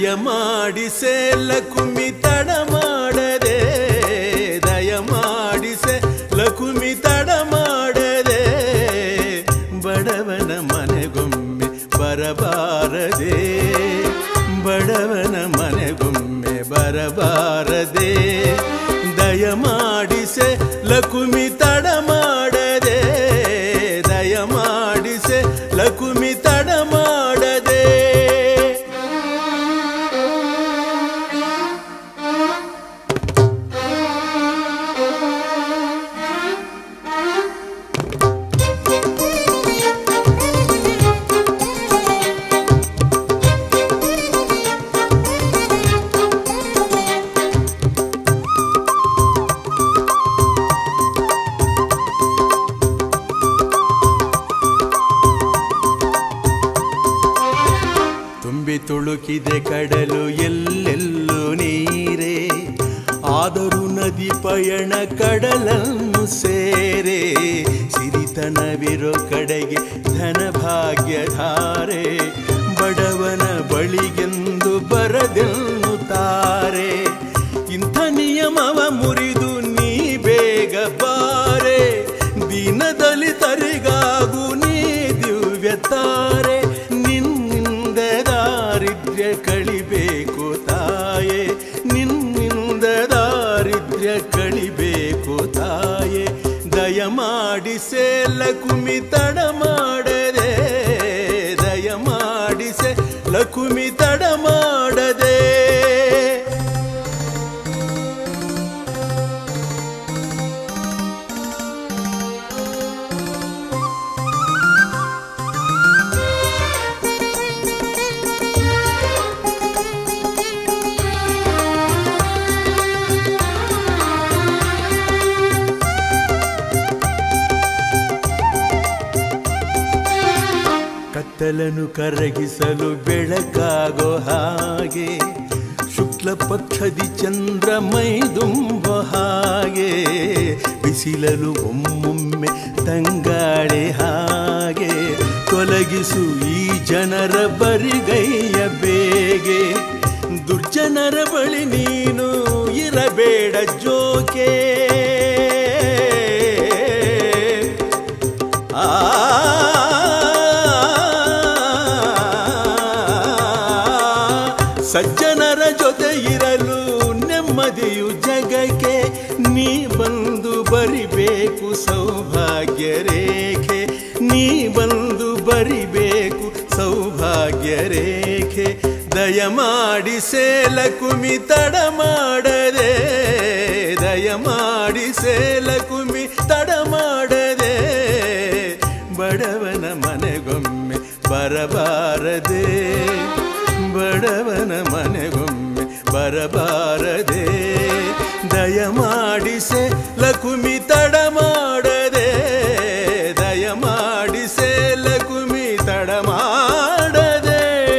ದಯಮಾಡಿಸೆ ಲಕುಮಿ ತಡ ಮಾಡದೆ ದಯಮಾಡಿಸೆ ಲಕುಮಿ ತಡ ಮಾಡದೆ ಬಡವನ ಮನೆಗೊಮ್ಮೆ ಬರಬಾರದೆ ಬಡವನ ಮನೆಗೊಮ್ಮೆ ಬರಬಾರದೆ ದಯಮಾಡಿಸೆ ಲಕುಮಿ ತಡ ಮಾಡದೆ ದಯಮಾಡಿಸೆ ಲಕುಮಿ ತಡ ಮಾಡದೆ ತುಂಬಿ ತುಳುಕಿದೆ ಕಡಲು ಎಲ್ಲೆಲ್ಲೂ ನೀರೇ ಆದರೂ ನದಿ ಪಯಣ ಕಡಲನ್ನು ಸೇರೆ ಸಿರಿತನವಿರೋ ಕಡೆಗೆ ಧನ ಭಾಗ್ಯಧಾರೆ ಬಡವನ ಬಳಿಗೆಂದು ಬರದೆನ್ನುತ್ತಾರೆ ಇಂಥ ನಿಯಮವ ಮುರಿದು ನೀ ಬೇಗ ಬಾರೆ ದೀನದಲಿತರಿಗಾಗು ನೀ ದಿವ್ಯತಾರೆ ನಿನ್ನಿಂದ ದಾರಿದ್ರ್ಯ ಕಳಿಬೇಕು ತಾಯೇ ನಿನ್ನಿಂದ ದಾರಿದ್ರ್ಯ ಕಳಿಬೇಕು ತಾಯೇ ದಯಮಾಡಿಸೆ ಲಕುಮಿ ತಡ ಮಾಡದೆ ದಯಮಾಡಿಸೆ ಲಕುಮಿ ತಡ ಮಾಡದೆ ಕತ್ತಲನ್ನು ಕರಗಿಸಲು ಬೆಳಕಾಗೋ ಹಾಗೆ ಶುಕ್ಲ ಪಕ್ಷದಿ ಚಂದ್ರ ಮೈದುಂಬ ಹಾಗೆ ಬಿಸಿಲಲು ಒಮ್ಮೊಮ್ಮೆ ತಂಗಾಳೆ ಹಾಗೆ ತೊಲಗಿಸು ಈ ಜನರ ಬರಿಗೈಯ ಬೇಗೆ ದುರ್ಜನರ ಬಳಿ ನೀನು ಇರಬೇಡ ಜೋಕೆ ಆ ಸಜ್ಜನರ ಜೊತೆ ಇರಲು ನೆಮ್ಮದಿಯು ಜಗಕ್ಕೆ ನೀ ಬಂದು ಬರಿಬೇಕು ಸೌಭಾಗ್ಯ ರೇಖೆ ನೀ ಬಂದು ಬರಿಬೇಕು ಸೌಭಾಗ್ಯ ರೇಖೆ ದಯಮಾಡಿಸೆ ಲಕುಮಿ ತಡ ಮಾಡದೆ ದಯಮಾಡಿಸೆ ಲಕುಮಿ ತಡ ಮಾಡದೆ ಬಡವನ ಮನೆಗೊಮ್ಮೆ ಬರಬಾರದೆ ಬಡವನ ಮನೆಗೊಮ್ಮೆ ಬರಬಾರದೆ ದಯಮಾಡಿಸೆ ಲಕುಮಿ ತಡ ಮಾಡದೆ ದಯಮಾಡಿಸೆ ಲಕುಮಿ ತಡ ಮಾಡದೆ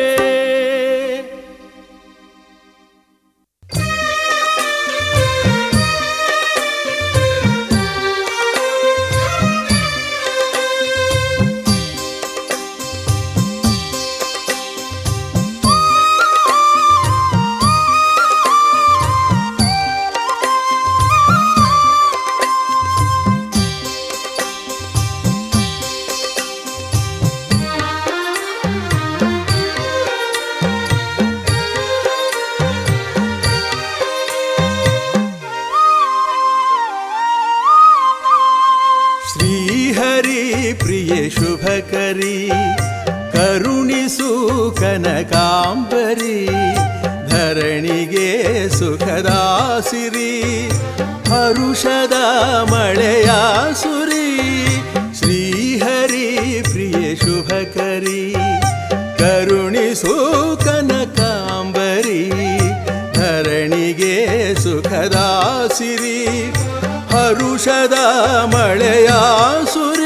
ಶ್ರೀಹರಿ ಪ್ರಿಯ ಶುಭಕರಿ ಕರುಣಿಸು ಕನಕಾಂಬರಿ ಧರಣಿಗೆ ಸುಖದಾಸಿರಿ ಹರುಷದ ಮಳೆಯ ಸುರಿ ಶ್ರೀಹರಿ ಪ್ರಿಯ ಶುಭಕರಿ ಕರುಣಿಸು ಕನಕಾಂಬರಿ ಧರಣಿಗೆ ಸುಖದಾಸಿರಿ ಹರುಷದ ಮಳೆಯ ಸುರಿ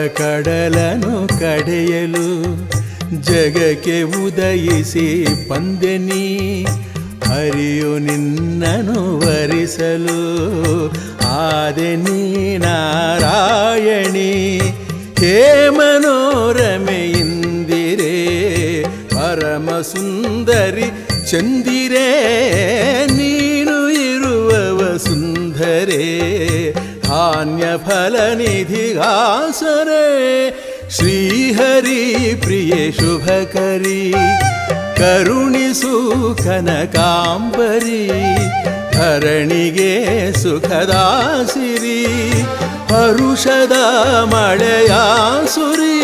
ಕಡಲನು ಕಡೆಯಲು ಜಗಕ್ಕೆ ಉದಯಿಸಿ ಬಂದೆನಿ ಹರಿಯು ನಿನ್ನನು ವರಿಸಲು ಆದೆನಿ ನಾರಾಯಣಿ ಹೇ ಮನೋರಮೆ ಇಂದಿರೆ ಪರಮ ಸುಂದರಿ ಚಂದಿರೇ ನೀನು ಇರುವವ ಸುಂದರೇ ಧಾನ್ಯ ಫಲ ನಿಧಿಗಾಸರೆ ಶ್ರೀಹರಿ ಪ್ರಿಯೆ ಶುಭಕರಿ ಕರುಣಿಸು ಕನಕಾಂಬರಿ ಧರಣಿಗೆ ಸುಖದಾಸಿರಿ ಹರುಷದ ಮಳೆಯ ಸುರಿ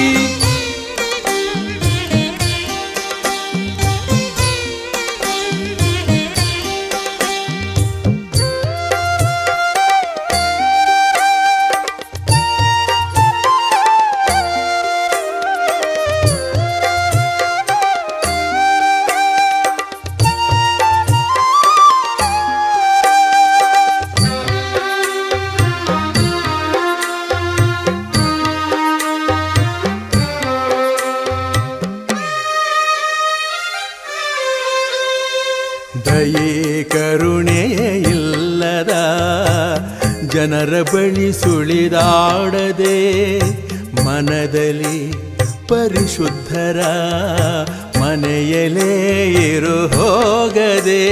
ದಯೆ ಕರುಣೆಯೇ ಇಲ್ಲದ ಜನರ ಬಳಿ ಸುಳಿದಾಡದೆ ಮನದಲ್ಲಿ ಪರಿಶುದ್ಧರ ಮನೆಯಲೇ ಇರು ಹೋಗದೆ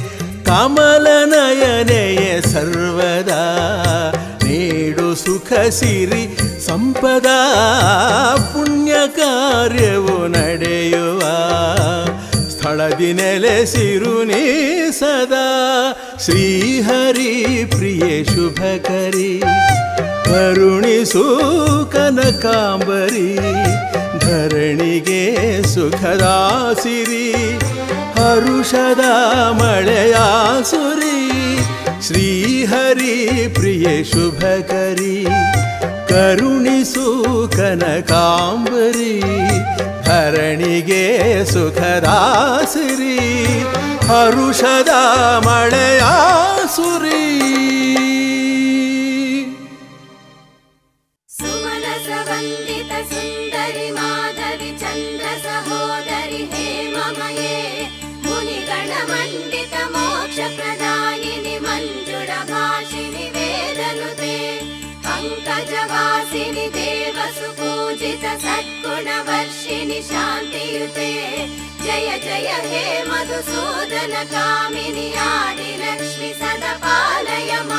ಕಮಲನಯನೆಯ ಸರ್ವದ ನೀಡು ಸುಖ ಸಿರಿ ಸಂಪದ ಪುಣ್ಯ ಕಾರ್ಯವು ನಡೆಯುವ ಸ್ಥಳದಿ ನೆಲೆಸಿರು ನೀ ಸದಾ ಶ್ರೀಹರಿ ಪ್ರಿಯೆ ಶುಭಕರಿ ಕರುಣಿಸು ಕನಕಾಂಬರಿ ಧರಣಿಗೆ ಸುಖದಾಸಿರಿ ಹರುಷದ ಮಳೆಯ ಸುರಿ ಶ್ರೀಹರಿ ಪ್ರಿಯೆ ಶುಭಕರಿ ಕರುಣಿಸು ಕನಕಾಂಬರಿ ಧರಣಿಗೆ ಸುಖದಾಸಿರಿ ಹರುಷದ ಮಳೆಯ ಸುರಿ ಸುಮನಸ ವಂದಿತ ಸುಂದರಿ ಮಾಧವಿ ಚಂದ್ರ ಸಹೋದರಿ ಹೇಮಮಯೇ ಮುನಿಗಣ ಮಂಡಿತ ಮೋಕ್ಷ ಪ್ರದಾಯಿನಿ ಮಂಜುಳ ಭಾಷಿಣಿ ವೇದನುತೆ ಪಂಕಜವಾಸಿನಿ ದೇವ ಸುಪೂಜಿತ ಸದ್ಗುಣ ವರ್ಷಿಣಿ ಶಾಂತಿಯುತೆ ಜಯ ಜಯ ಹೇ ಮಧುಸೂದನ ಕಾಮಿನಿ ಆದಿ ಲಕ್ಷ್ಮಿ ಸದಾ ಪಾಲಯ ಮಾ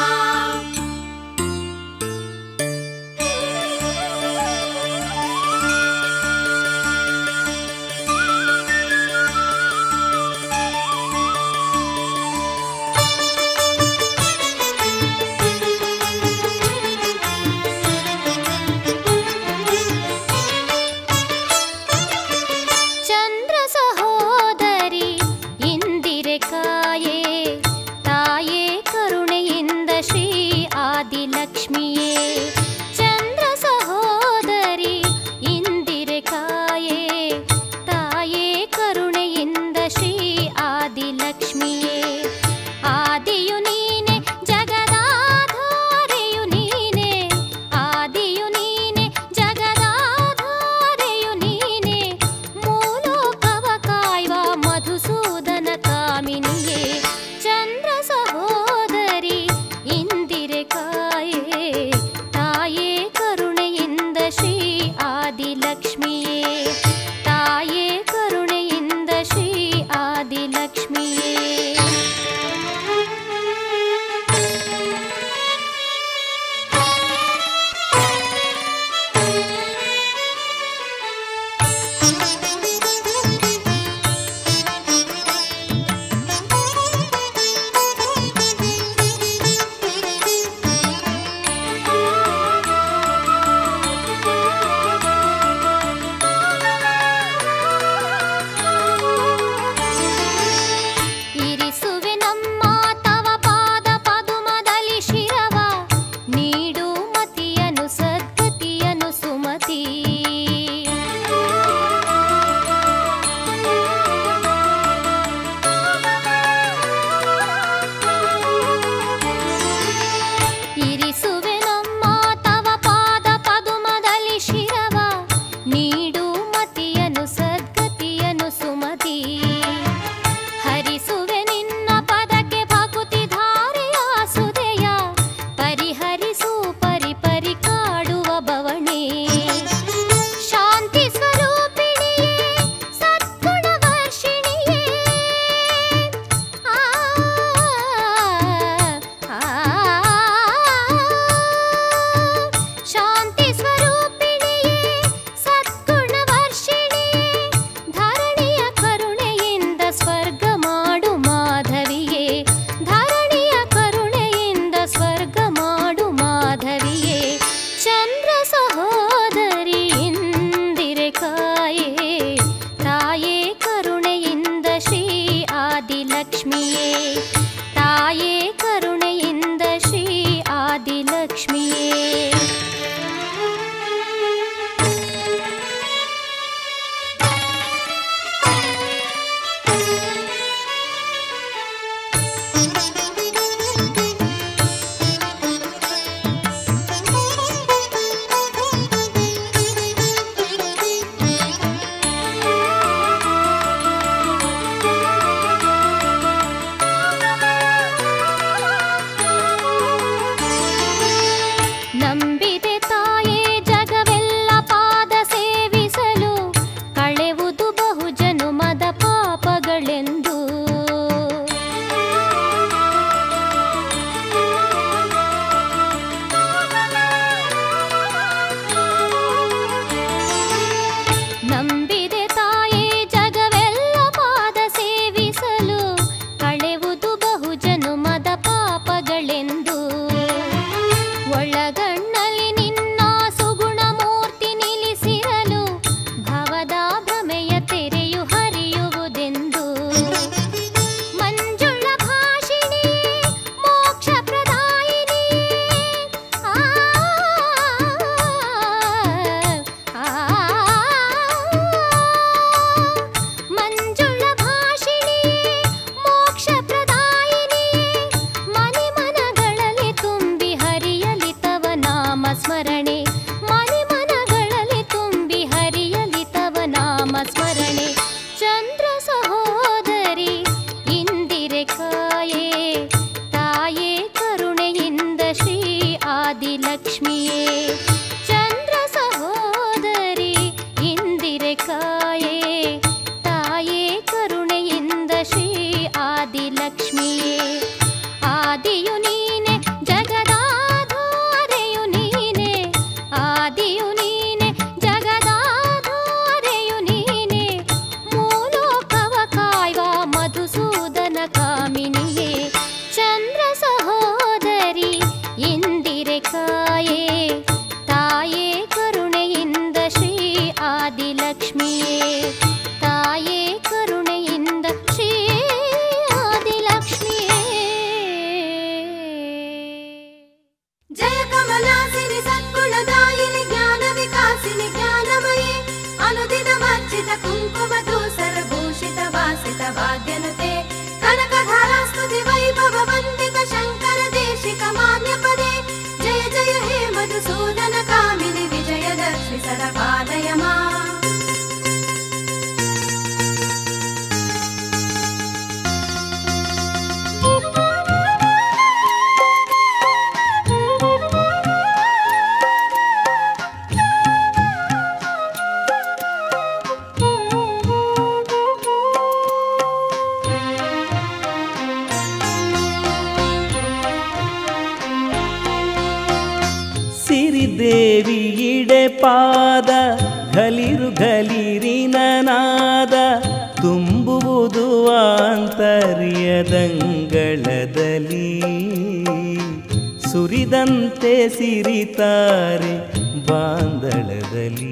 ಚಂದ್ರ ಸಹೋದರಿ ಇಂದಿರೆ ಕಾಯೇ ತಾಯೇ ಕರುಣೆಯಿಂದ ಶ್ರೀ वासित वाद्यनुते कनकधारास्तुति वैभव वन्दित शङ्कर देशिक मान्यपदे जय जय हे मधुसूदन कामिनि विजय लक्ष्मि सदा पालय माम् ಸಿರಿದೇವಿಯಿಡೆ ಪಾದ ಗಲಿರು ಗಲಿರಿನ ನಾದ ತುಂಬುವುದು ಆಂತರ್ಯದಂಗಳದಲ್ಲಿ ಸುರಿದಂತೆ ಸಿರಿತಾರೆ ಬಾಂದಳದಲ್ಲಿ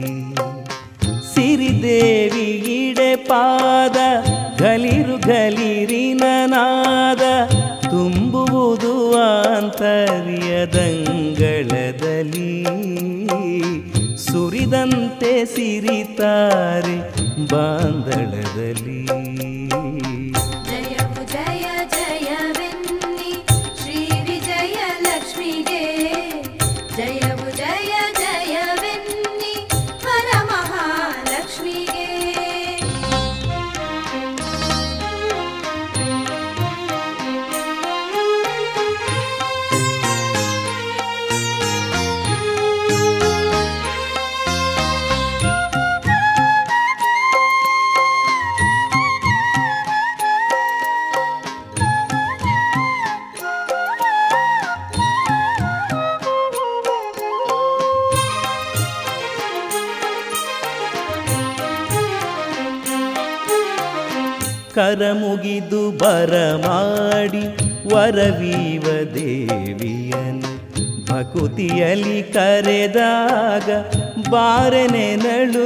ಸಿರಿದೇವಿಯಿಡೆ ಪಾದ ಗಲಿರು ಗಲಿರಿನ ನಾದ ತುಂಬುವುದು ಆಂತರ್ಯದಂಗಳದಲ್ಲಿ ಸುರಿದಂತೆ ಸಿರಿತಾರೆ ಬಾಂದಳದಲ್ಲಿ ಜಯವು ಜಯ ಜಯವೆನ್ನಿ ಶ್ರೀ ವಿಜಯ ಲಕ್ಷ್ಮಿಗೆ ಜಯವು ಜಯ ಜಯವೆನ್ನಿ ಹರ ಮಹಾಲಕ್ಷ್ಮಿಗೆ ಕರಮುಗಿದು ಬರಮಾಡಿ ವರವೀವ ದೇವಿಯನು ಭಕುತಿಯಲ್ಲಿ ಕರೆದಾಗ ಬಾರೆನೆನಳು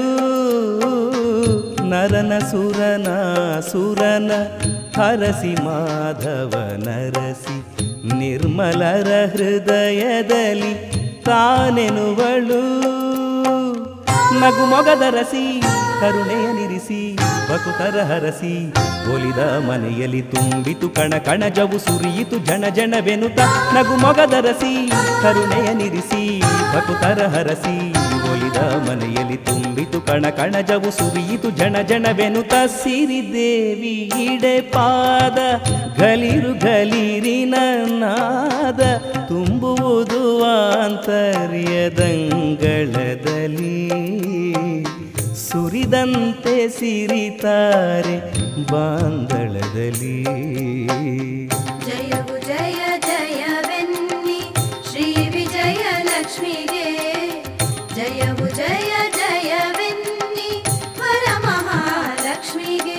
ನರನ ಸುರನ ಸುರನ ಹರಸಿ ಮಾಧವ ನರಸಿ ನಿರ್ಮಲರ ಹೃದಯದಲ್ಲಿ ತಾನೆನುವಳು ನಗು ಮೊಗದರಸಿ ಕರುಣೆಯ ನಿರಿಸಿ ಬಕುತರ ಹರಸಿ ಒಲಿದ ಮನೆಯಲ್ಲಿ ತುಂಬಿತು ಕಣ ಕಣಜವು ಸುರಿಯಿತು ಜನ ಜನವೆನುತ ನಗು ಮೊಗದರಸಿ ಕರುಣೆಯ ನಿರಿಸಿ ಬಕುತರ ಹರಸಿ ಒಲಿದ ಮನೆಯಲ್ಲಿ ತುಂಬಿತು ಕಣ ಕಣಜವು ಸುರಿಯಿತು ಜನ ಜನವೆನುತ ಸಿರಿದೇವಿ ಇಡೆ ಪಾದ ಗಲಿರು ಗಲಿರಿನ ನಾದ ತುಂಬುವುದು ಆಂತರ್ಯದಂಗಳದಲ್ಲಿ ಸುರಿದಂತೆ ಸಿರಿತಾರೆ ಬಾಂದಳದಲ್ಲಿ ಜಯವು ಜಯ ಜಯವೆನ್ನಿ ಶ್ರೀ ವಿಜಯ ಲಕ್ಷ್ಮಿಗೆ ಜಯವು ಜಯ ಜಯವೆನ್ನಿ ಹರ ಮಹಾಲಕ್ಷ್ಮಿಗೆ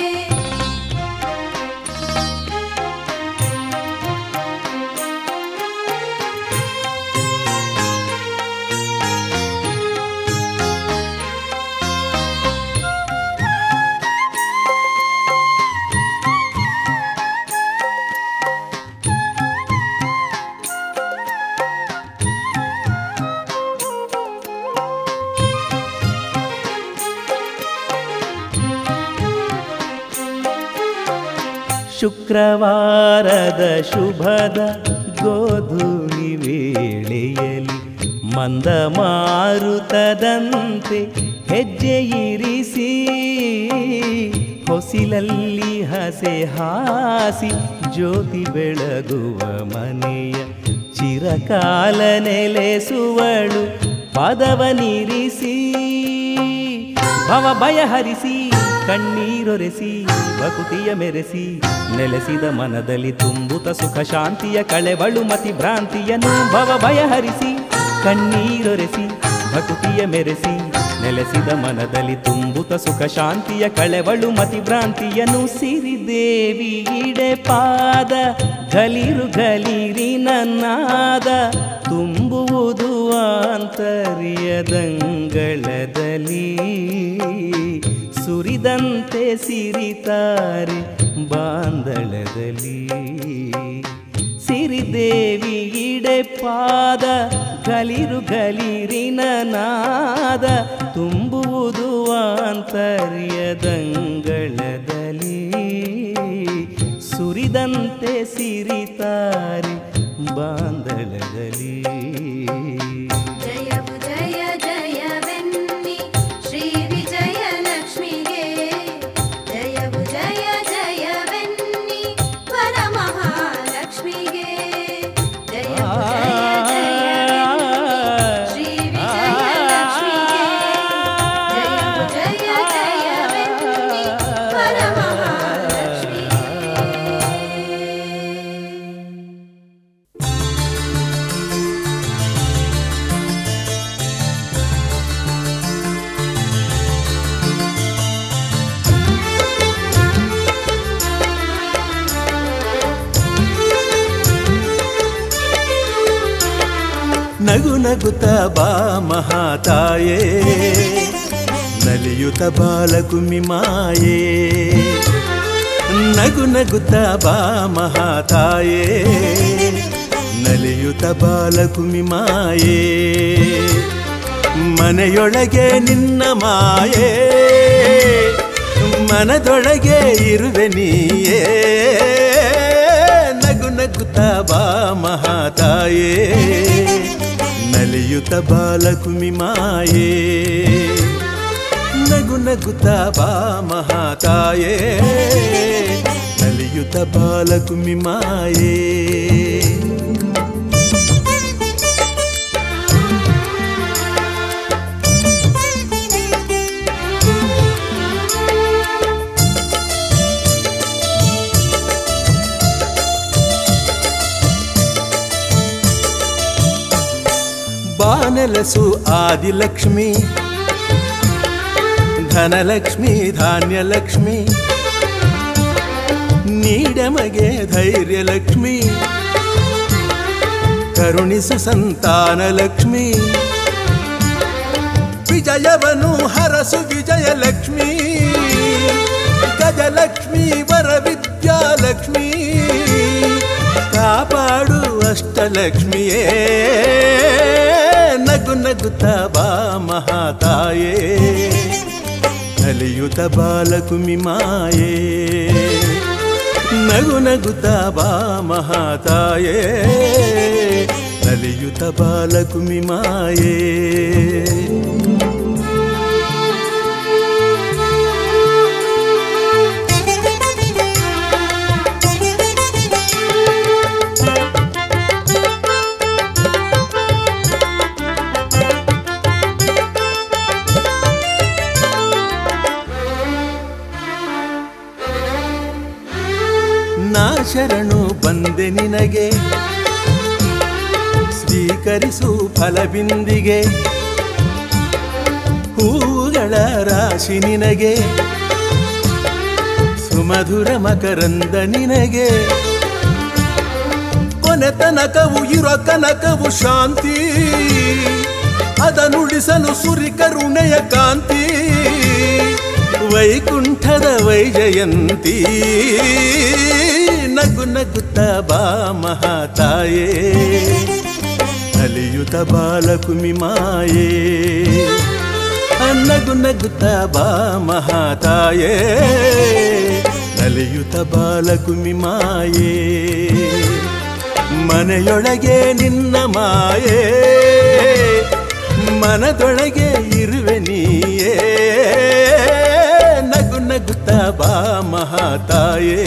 ಶುಕ್ರವಾರದ ಶುಭದ ಗೋಧೂಳಿ ವೇಳೆಯಲ್ಲಿ ಮಂದ ಮಾರುತದಂತೆ ಹೆಜ್ಜೆ ಇರಿಸಿ ಹೊಸಿಲಲ್ಲಿ ಹಸೆ ಹಾಸಿ ಜ್ಯೋತಿ ಬೆಳಗುವ ಮನೆಯ ಚಿರಕಾಲ ನೆಲೆಸುವಳು ಪದವನಿರಿಸಿ ಭವ ಭಯ ಹರಿಸಿ ಕಣ್ಣೀರೊರೆಸಿ ಭಕುತಿಯ ಮೆರೆಸಿ ನೆಲೆಸಿದ ಮನದಲ್ಲಿ ತುಂಬುತ ಸುಖ ಶಾಂತಿಯ ಕಳೆವಳು ಮತಿ ಭ್ರಾಂತಿಯನ್ನು ಭವ ಭಯ ಹರಿಸಿ ಕಣ್ಣೀರೊರೆಸಿ ಭಕುತಿಯ ಮೆರೆಸಿ ನೆಲೆಸಿದ ಮನದಲ್ಲಿ ತುಂಬುತ ಸುಖ ಶಾಂತಿಯ ಕಳೆವಳು ಮತಿ ಭ್ರಾಂತಿಯನ್ನು ಸಿರಿದೇವಿ ಇಡೆ ಪಾದ ಗಲಿರು ಗಲಿರಿನ ನಾದ ತುಂಬುವುದು ಆಂತರ್ಯದಂಗಳದಲ್ಲಿ ಸುರಿದಂತೆ ಸಿರಿತಾರೆ ಬಾಂದಳದಲ್ಲಿ ಸಿರಿದೇವಿ ಇಡೆ ಪಾದ ಗಲಿರು ಗಲಿರಿನ ನಾದ ತುಂಬುವುದು ಆಂತರ್ಯದಂಗಳದಲ್ಲಿ ತುಂಬಿದಂತೆ ಸಿರಿತಾರೆ ಬಾಂದಳದಲ್ಲಿ ಜಯವು ಜಯ ಜಯವೆನ್ನಿ ಶ್ರೀ ವಿಜಯ ಲಕ್ಷ್ಮಿಗೆ ಜಯವು ಜಯ ಜಯವೆನ್ನಿ ವರಮಹಾಲಕ್ಷ್ಮಿಗೆ ಜಯವು ಜಯ ಜಯವೆನ್ನಿ ಶ್ರೀ ವಿಜಯ ಲಕ್ಷ್ಮಿಗೆ ಜಯವು ಜಯ ಜಯವೆನ್ನಿ ವರಮಹಾಲಕ್ಷ್ಮಿಗೆ ನಗು ನಗುತ್ತ ಬಾ ಮಹಾತಾಯೇ ನಲಿಯುತ ಬಾಲಕುಮಿ ಮಾಯೇ ನಗು ನಗುತ್ತ ಬಾ ಮಹಾತಾಯೇ ನಲಿಯುತ ಬಾಲಕುಮಿ ಮಾಯೇ ಮನೆಯೊಳಗೆ ನಿನ್ನ ಮಾಯೇ ಮನದೊಳಗೆ ಇರುವೆ ನೀಯೇ ನಗು ನಗುತ್ತ ಬಾ ಮಹಾತಾಯೇ ನಲಿಯುತ ಬಾಲಕುಮಿ ಮಾಯೇ ನಗು ನಗುತ್ತ ಬಾ ಮಹಾತಾಯೇ ನಲಿಯುತ ಬಾಲಕುಮಿ ಮಾಯೇ ಬಾನಲಸು ಆದಿಲಕ್ಷ್ಮಿ ಧನಲಕ್ಷ್ಮಿ ಧಾನ್ಯಲಕ್ಷ್ಮಿ ನೀಡಮಗೆ ಧೈರ್ಯಲಕ್ಷ್ಮಿ ಕರುಣಿಸು ಸಂತಾನ ಲಕ್ಷ್ಮಿ ವಿಜಯವನು ಹರಸು ವಿಜಯಲಕ್ಷ್ಮಿ ಗಜಲಕ್ಷ್ಮಿ ವರ ವಿದ್ಯಾಲಕ್ಷ್ಮಿ ಕಾಪಾಡು ಅಷ್ಟಲಕ್ಷ್ಮಿಯೇ ನಗು ನಗುತ್ತ ಬಾ ಮಹಾತಾಯೇ ನಲಿಯುತ ಬಾಲಕುಮಿ ಮಾಯೇ ನಗು ನಗುತ್ತ ಬಾ ಮಹಾತಾಯೇ ನಲಿಯುತ ಬಾಲಕುಮಿ ಮಾಯೇ ನಾ ಶರಣು ಬಂದೆ ನಿನಗೆ ಸ್ವೀಕರಿಸು ಫಲಬಿಂದಿಗೆ ಹೂಗಳ ರಾಶಿ ನಿನಗೆ ಸುಮಧುರ ಮಕರಂದ ನಿನಗೆ ಕೊನೆ ತನಕವು ಇರೋ ಕನಕವು ಶಾಂತಿ ಅದನುಳಿಸಲು ಸುರಿ ಕರುಣೆಯ ಕಾಂತಿ ವೈಕುಂಠದ ವೈಜಯಂತಿ ನಗು ನಗುತ್ತ ಬಾ ಮಹಾತಾಯೇ ನಲಿಯುತ ಬಾಲಕುಮಿ ಮಾಯೇ ನಗು ನಗುತ್ತ ಬಾ ಮಹಾತಾಯೇ ನಲಿಯುತ ಬಾಲಕುಮಿ ಮಾಯೇ ಮನೆಯೊಳಗೆ ನಿನ್ನ ಮಾಯೇ ಮನದೊಳಗೆ ಇರುವೆ ನೀಯೇ ನಗು ನಗುತ್ತ ಬಾ ಮಹಾತಾಯೇ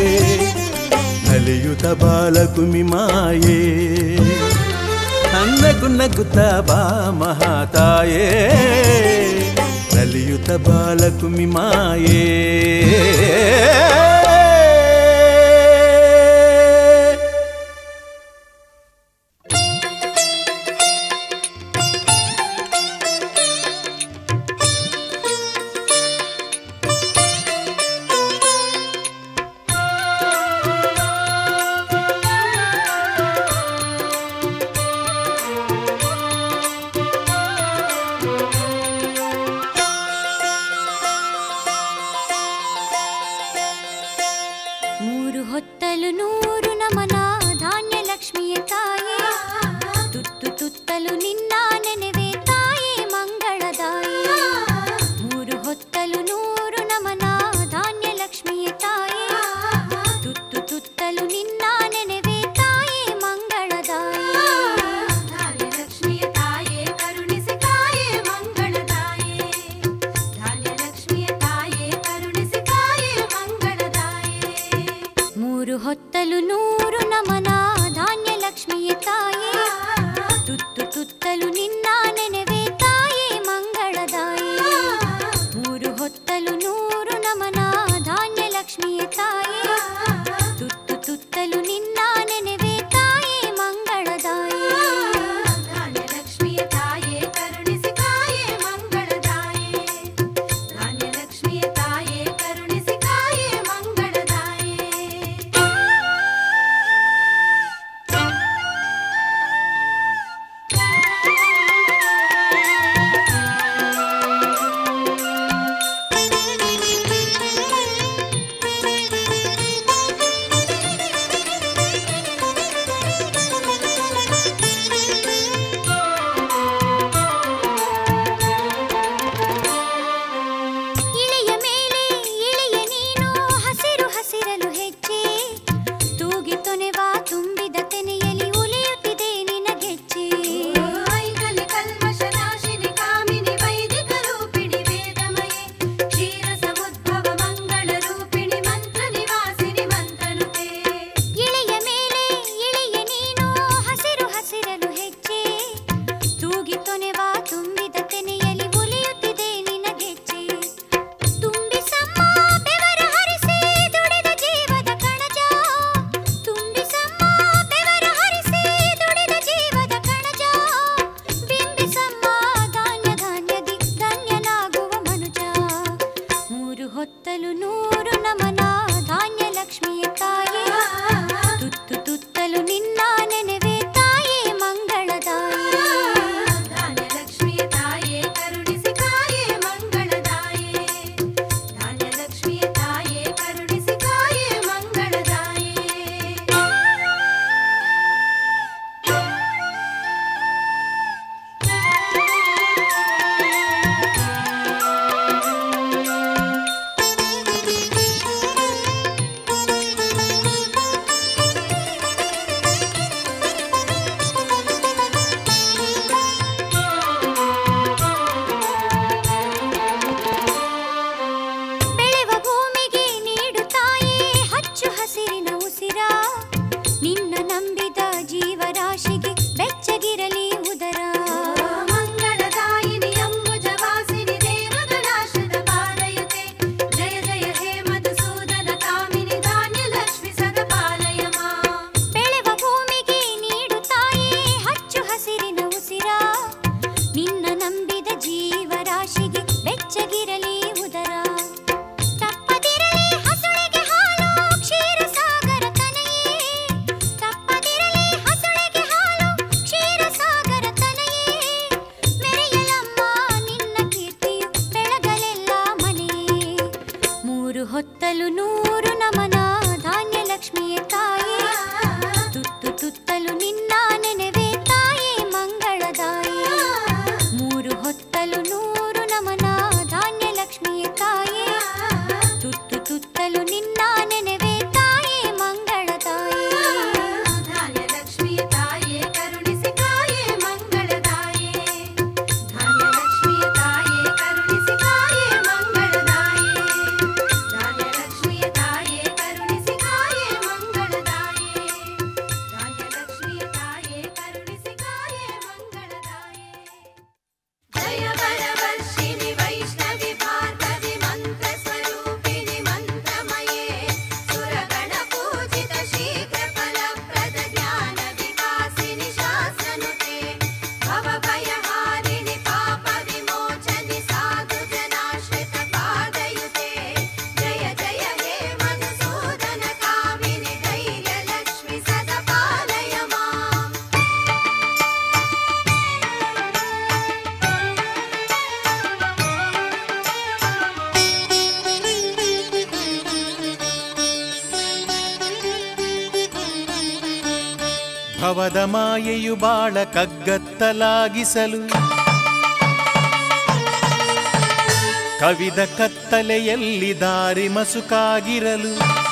ನಲಿಯುತ ಬಾಲಕುಮಿ ಮಾಯೇ ನಗು ನಗುತ್ತ ಬಾ ಮಹಾತಾಯೇ ನಲಿಯುತ ಬಾಲಕುಮಿ ಮಾಯೇ ಮೂರು ಹೊತ್ತಲು ನೂರು ನಮನ ಧಾನ್ಯ ಲಕ್ಷ್ಮಿಯ ತಾಯೇ ತುತ್ತು ತುತ್ತಲು ನಿನ್ನ ನೆನೆವೆ ತಾಯೇ ಮಂಗಳದಾಯೇ ಮೂರು ಹೊತ್ತಲು ನೂರು ನಮನ ಧಾನ್ಯ ಲಕ್ಷ್ಮಿಯ ತಾಯೇ ತುತ್ತು ತುತ್ತಲು ಹೊತ್ತಲು ನೂರು ನಮನ ಧಾನ್ಯ ಲಕ್ಷ್ಮಿಯ ತಾಯೇ ತುತ್ತು ತುತ್ತಲು ನಿನ್ನ ನೆನವೆ ತಾಯೇ ಮಂಗಳದಾಯೇ ಮೂರು ಹೊತ್ತಲು ನೂರು ನಮನ ಧಾನ್ಯ ಲಕ್ಷ್ಮಿಯ ತಾಯೇ ತುತ್ತು ತುತ್ತಲು ನಿನ್ನ ನೆನವೆ ತಾಯೇ ಮಂಗಳದಾಯೇ ಧಾನ್ಯಲಕ್ಷ್ಮಿಯ ತಾಯೇ ಕರುಣಿಸಿ ಕಾಯೇ ಮಂಗಳದಾಯೇ ಧಾನ್ಯಲಕ್ಷ್ಮಿಯ ತಾಯೇ ಕರುಣಿಸಿ ಕಾಯೇ ಮಂಗಳದಾಯೇ ಇಳೆಯ ಮೇಲೆ ಇಳೆಯ ನೀನು ಹಸಿರು ಹಸಿರಲು ಹೆಜ್ಜೆ ತೂಗಿ ತೊನೆವಾ ತುಂಬಿದ ತೆನೆಯಲ್ಲಿ ಉಲಿಯುತ್ತಿದೆ ನಿನಗೆಚ್ಚೆ ಐಕಲಿ ಕಲ್ಮಶನಾಶಿನಿ ಕಾಮಿನಿ ವೈದಿಕ ರೂಪಿಣಿ ವೇದಮಯೇ ಕ್ಷೀರ ಸಮುದ್ಭವ ಮಂಗಳ ರೂಪಿಣಿ ಮಂತ್ರ ನಿವಾಸಿನಿ ಮಂತ್ರನುತೆ ಇಳೆಯ ಮೇಲೆ ಇಳೆಯ ನೀನು ಹಸಿರು ಹಸಿರಲು ಹೆಜ್ಜೆ ತೂಗಿ ತೊನೆವಾ ತುಂಬಿದ ತೆನೆಯಲ್ಲಿ ಉಲಿಯುತ್ತಿದೆ ನಿನಗೆಚ್ಚೆ ತುಂಬಿಸಮ್ಮ ಬೆವರ ಹರಿಸಿ ದುಡಿದ ಜೀವದ ಕಣಜ ತುಂಬಿಸಮ್ಮ ಬೆವರ ಹರಿಸಿ ದುಡಿದ ಜೀವದ ಕಣಜ ಬಿಂಬಿಸಮ್ಮ ಧಾನ್ಯ ಧಾನ್ಯದಿ ಧನ್ಯನಾಗುವ ಮನುಜ ಮೂರು ಹೊತ್ತಲು ನೂರು ನಮನ ಧಾನ್ಯ ಲಕ್ಷ್ಮಿಯ ತಾಯೇ ತುತ್ತು ತುತ್ತಲು ನಿನ್ನ ನೆನವೆ ತಾಯೇ ಮಂಗಳದಾಯೇ ಧಾನ್ಯಲಕ್ಷ್ಮಿಯ ತಾಯೇ ಕರುಣಿಸಿ ಕಾಯೇ ಮಂಗಳದಾಯೇ ಧಾನ್ಯಲಕ್ಷ್ಮಿಯ ತಾಯೇ ಕರುಣಿಸಿ ಕಾಯೇ ಮಂಗಳದಾಯೇ ಬೆಳೆವ ಭೂಮಿಗೆ ನೀಡುತ್ತಾಯೇ ಹಚ್ಚು ಹಸಿರಿನ ಉಸಿರ ನಿನ್ನ ನಂಬಿದ ಜೀವರಾಶಿಗೆ ಬೆಚ್ಚಗಿರಲಿ ಉದರ ಮಂಗಳದಾಯಿನಿ ಅಂಬುಜವಾಸಿನಿ ದೇವಗಣಾಶದ ಪಾಲಯುತೆ ಜಯ ಜಯ ಹೇ ಮಧುಸೂದನ ಕಾಮಿನಿ ಧಾನ್ಯಲಕ್ಷ್ಮಿ ಸದಪಾಲಯ ಮಾ ಬೆಳೆವ ಭೂಮಿಗೆ ನೀಡುತ್ತಾಯೇ ಹಚ್ಚು ಹಸಿರಿನ ಉಸಿರ ನಿನ್ನ ನಂಬಿದ ಜೀವರಾಶಿಗೆ ಬೆಚ್ಚಗಿರಲಿ ಉದರ ತಪ್ಪದಿರಲಿ ಹಸುಳೆಗೆ ಹಾಲು ಕ್ಷೀರ ಸಾಗರ ತನೆಯೇ ತಪ್ಪದಿರಲಿ ಹಸುಳೆಗೆ ಹಾಲು ಕ್ಷೀರ ಸಾಗರ ತನೆಯೇ ಮೆರೆಯಲಮ್ಮ ನಿನ್ನ ಕೀರ್ತಿಯು ಬೆಳಗಲೆಲ್ಲ ಮನೆಯೇ ಮೂರು ಹೊತ್ತಲು ನೂರು ನಮನ ಧಾನ್ಯ ಲಕ್ಷ್ಮಿಯ ತಾಯೇ ತುತ್ತು ತುತ್ತಲು ನಿನ್ನ ನೆನವೆ ತಾಯೇ ಮಂಗಳದಾಯೇ ಮೂರು ಹೊತ್ತಲು ನೂರು ನಮನ ಧಾನ್ಯ ಲಕ್ಷ್ಮಿಯ ತಾಯೇ ತುತ್ತು ತುತ್ತಲು ನಿನ್ನ ನೆನವೆ ತಾಯೇ ಮಂಗಳದಾಯೇ ಧಾನ್ಯಲಕ್ಷ್ಮಿಯ ತಾಯೇ ಕರುಣಿಸಿ ಕಾಯೇ ಮಂಗಳದಾಯೇ ಧಾನ್ಯಲಕ್ಷ್ಮಿಯ ತಾಯೇ ಕರುಣಿಸಿ ಕಾಯೇ ಮಂಗಳದಾಯೇ ಧಾನ್ಯಲಕ್ಷ್ಮಿಯ ತಾಯೇ ಕರುಣಿಸಿ ಕಾಯೇ ಮಂಗಳದಾಯೇ ಧಾನ್ಯಲಕ್ಷ್ಮಿಯ ತಾಯೇ ಕರುಣಿಸಿ ಕಾಯೇ ಮಂಗಳದಾಯೇ ಜಯ ವರವರ್ಷಿಣಿ ವೈಷ್ಣವಿ ಭಾರ್ಗವಿ ಮಂತ್ರ ಸ್ವರೂಪಿಣಿ ಮಂತ್ರಮಯೇ ಸುರಗಣ ಪೂಜಿತ ಶೀಘ್ರ ಫಲಪ್ರದ ಜ್ಞಾನ ವಿಕಾಸಿನಿ ಶಾಸನುತೆ ಭವ ಭಯಹಾರಿಣಿ ಪಾಪ ವಿಮೋಚನಿ ಸಾಧು ಜನಾಶ್ರಿತ ಪಾದಯುತೆ ಜಯ ಜಯ ಹೇ ಮಧುಸೂದನ ಕಾಮಿನಿ ಧೈರ್ಯ ಲಕ್ಷ್ಮಿ ಸದಾ ಪಾಲಯ ಮಾಂ ಭವದ ಮಾಯೆಯು ಬಾಳ ಕಗ್ಗತ್ತಲಾಗಿಸಲು ಕವಿದ ಕತ್ತಲೆಯಲ್ಲಿ ದಾರಿ ಮಸುಕಾಗಿರಲು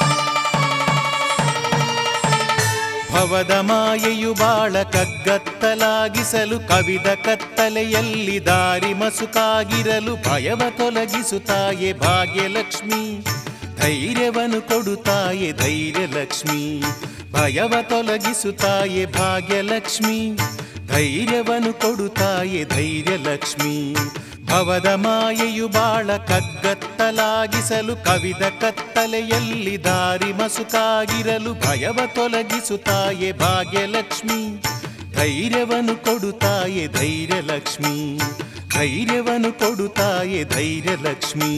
ಭವದ ಮಾಯೆಯು ಬಾಳ ಕಗ್ಗತ್ತಲಾಗಿಸಲು ಕವಿದ ಕತ್ತಲೆಯಲ್ಲಿ ದಾರಿ ಮಸುಕಾಗಿರಲು ಭಯವ ತೊಲಗಿಸುತ್ತಾಯೆ ಭಾಗ್ಯಲಕ್ಷ್ಮಿ ಧೈರ್ಯವನ್ನು ಕೊಡುತ್ತಾಯೆ ಧೈರ್ಯಲಕ್ಷ್ಮಿ ಭಯವ ತೊಲಗಿಸುತ್ತಾಯೆ ಭಾಗ್ಯಲಕ್ಷ್ಮಿ ಧೈರ್ಯವನ್ನು ಕೊಡುತ್ತಾಯೆ ಧೈರ್ಯಲಕ್ಷ್ಮಿ ಭವದ ಮಾಯೆಯು ಬಾಳ ಕಗ್ಗತ್ತಲಾಗಿಸಲು ಕವಿದ ಕತ್ತಲೆಯಲ್ಲಿ ದಾರಿ ಮಸುಕಾಗಿರಲು ಭಯವ ತೊಲಗಿಸುತ್ತಾಯೆ ಭಾಗ್ಯಲಕ್ಷ್ಮಿ ಧೈರ್ಯವನ್ನು ಕೊಡುತ್ತಾಯೆ ಧೈರ್ಯಲಕ್ಷ್ಮಿ ಧೈರ್ಯವನ್ನು ಕೊಡುತ್ತಾಯೆ ಧೈರ್ಯಲಕ್ಷ್ಮಿ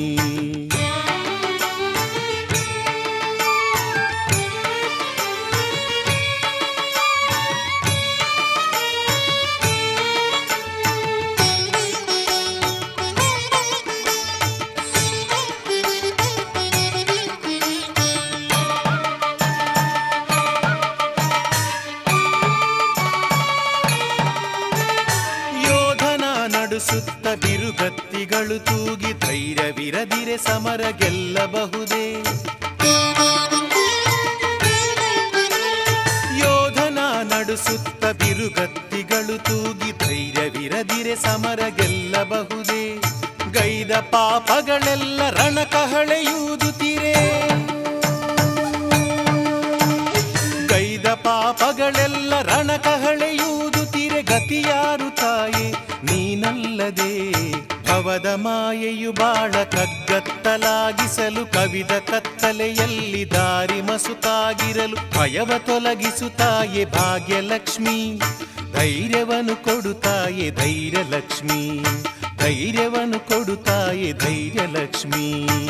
ಯೋಧನ ನಡುಸುತ್ತ ಬಿರುಗತ್ತಿಗಳು ತೂಗಿ ಧೈರ್ಯವಿರದಿರೆ ಸಮರ ಗೆಲ್ಲಬಹುದೇ ಯೋಧನ ನಡುಸುತ್ತ ಬಿರುಗತ್ತಿಗಳು ತೂಗಿ ಧೈರ್ಯವಿರದಿರೆ ಸಮರ ಗೆಲ್ಲಬಹುದೇ ಗೈದ ಪಾಪಗಳೆಲ್ಲ ರಣಕಹಳೆಯೂದುತ್ತಿರೆ ಗೈದ ಪಾಪಗಳೆಲ್ಲ ರಣಕಹಳೆಯೂದುತ್ತಿರೆ ಗತಿಯಾರು ತಾಯೆ ನೀನಲ್ಲದೆ ಭವದ ಮಾಯೆಯು ಬಾಳ ಕಗ್ಗತ್ತಲಾಗಿಸಲು ಕವಿದ ಕತ್ತಲೆಯಲ್ಲಿ ದಾರಿ ಮಸುಕಾಗಿರಲು ಭಯವ ತೊಲಗಿಸುತ್ತಾಯೆ ಭಾಗ್ಯಲಕ್ಷ್ಮಿ ಧೈರ್ಯವನ್ನು ಕೊಡುತ್ತಾಯೆ ಧೈರ್ಯಲಕ್ಷ್ಮಿ ಧೈರ್ಯವನ್ನು ಕೊಡುತ್ತಾಯೆ ಧೈರ್ಯಲಕ್ಷ್ಮಿ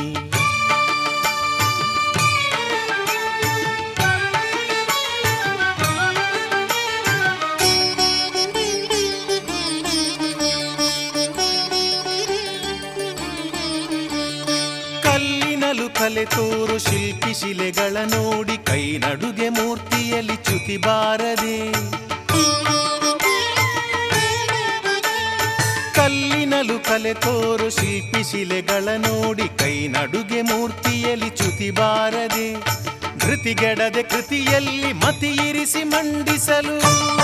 ಕಲ್ಲಿನಲು ಕಲೆ ತೋರು ಶಿಲ್ಪಿ ಶಿಲೆಗಳ ನೋಡಿ ಕೈ ನಡುಗೆ ಮೂರ್ತಿಯಲ್ಲಿ ಚ್ಯುತಿ ಬಾರದೆ ಕಲ್ಲಿನಲು ಕಲೆ ತೋರು ಶಿಲ್ಪಿ ಶಿಲೆಗಳ ನೋಡಿ ಕೈ ನಡುಗೆ ಮೂರ್ತಿಯಲ್ಲಿ ಚ್ಯುತಿ ಬಾರದೆ ಧೃತಿಗೆಡದೆ ಕೃತಿಯಲ್ಲಿ ಮತಿ ಇರಿಸಿ ಮಂಡಿಸಲು